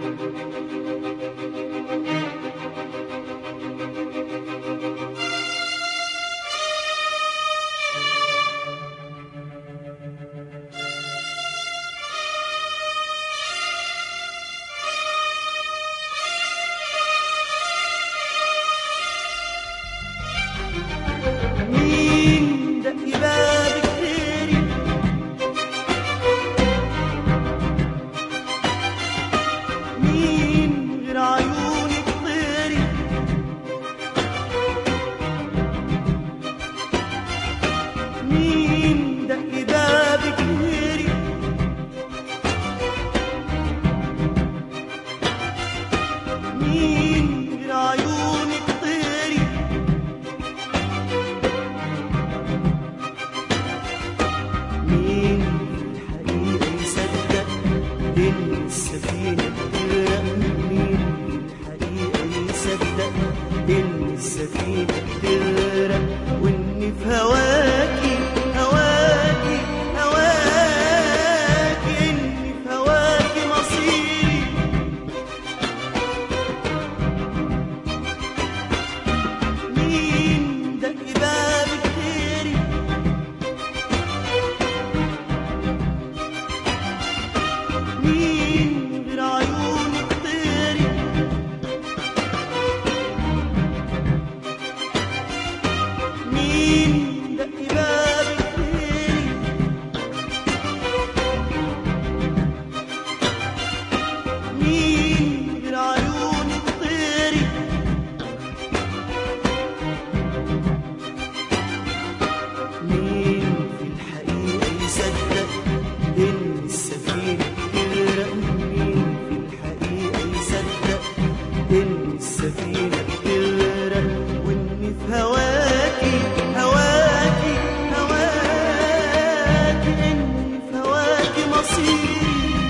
مين دق بابك غيري مين غير عيونك طيري مين دق بابك غيري مين غير عيونك طيري مين في الحقيقة يصدق إن السفينة بتغرق مين في الحقيقة يصدق إن السفينة بتغرق وإن في هواكي هواكي هواكي إن في هواكي مصيري مين دق بابك غيري مين غير عيونك طيري مين دق بابك غيري مين غير عيونك طيري مين في الحقيقة يصدق إن السفينة بتغرق مين في الحقيقة يصدق إن السفينة بتغرق وإن في هواكي هواكي هواكي إن في هواكي مصيري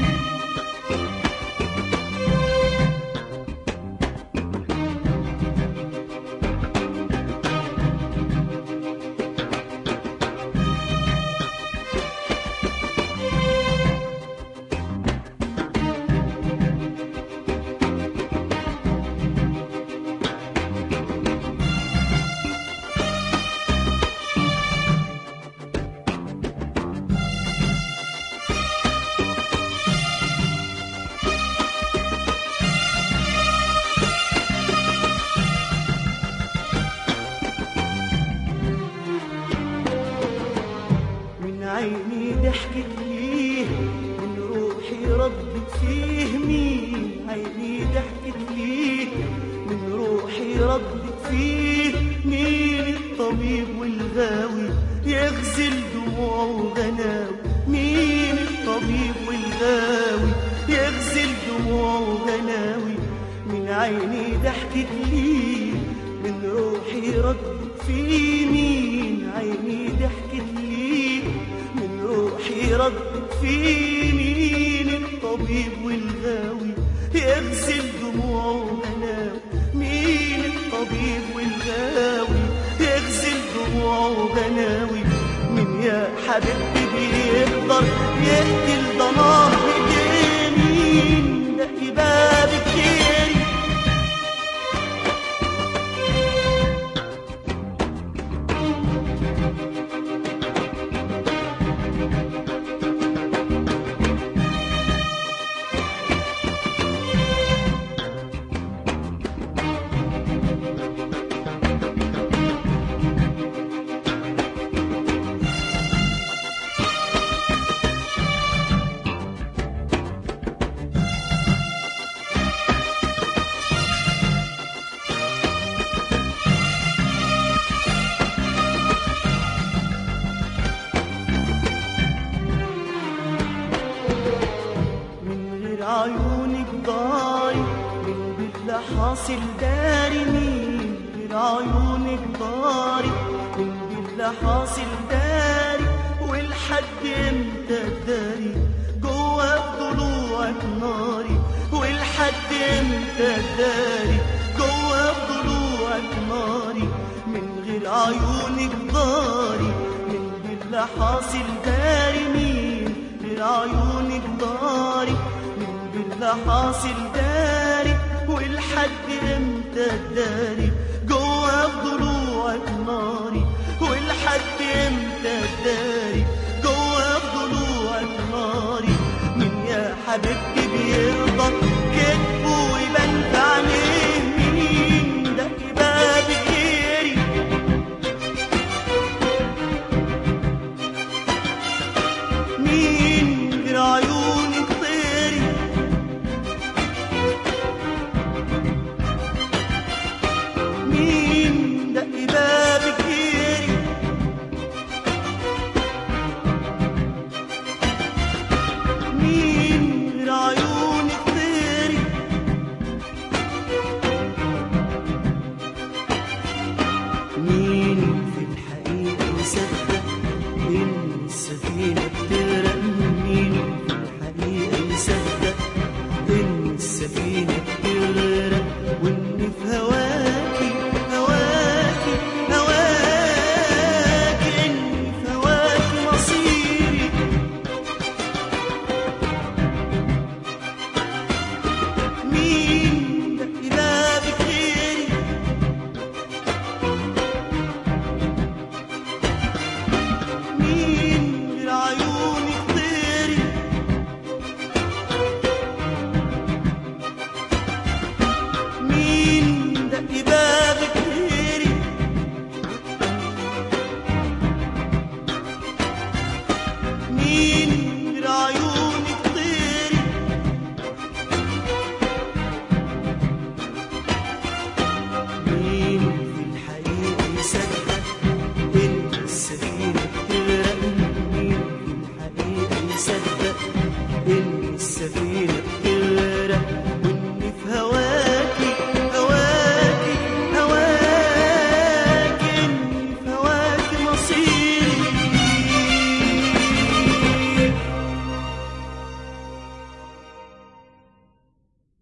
من عيني ضحكت ليه من روحي ردت فيه مين عيني ضحكت ليه من روحي ردت فيه مين الطبيب والغاوي يغسل دموعه غناوي مين الطبيب والغاوي يغسل دموعه غناوي من عيني ضحكت ليه من روحي ردت فيه مين عيني ضحكت ليه من روحي ردت فيه مين الطبيب والغاوي يغسل دموعه غناوي مين الطبيب والغاوي يغسل دموعه غناوي مين يا حبيبتي بيقدر يقتل ضناه ايديه مين دق بابك غيري من غير عيونك ضايع من بالله حاصل داري مين غير عيونك ضاري من بالله حاصل داري والحد امتى الداري جوا في ضلوعك ناري والحد امتى الداري جوا في ضلوعك ناري من غير عيونك ضاري من بالله حاصل داري مين غير عيونك ضاري من بالله حاصل داري ولحد امتى تداري جوا ضلوعك ناري ولحد امتى تداري جوا ضلوعك ناري مين يا حبيبتي بيرضى كتفه ويبان في عينيه مين ده باب غيري مين غير عيونك طيري مين دق بابك غيري مين غير عيونك طيري مين في الحقيقة يصدق إن السفينة بتغرق مين في الحقيقة يصدق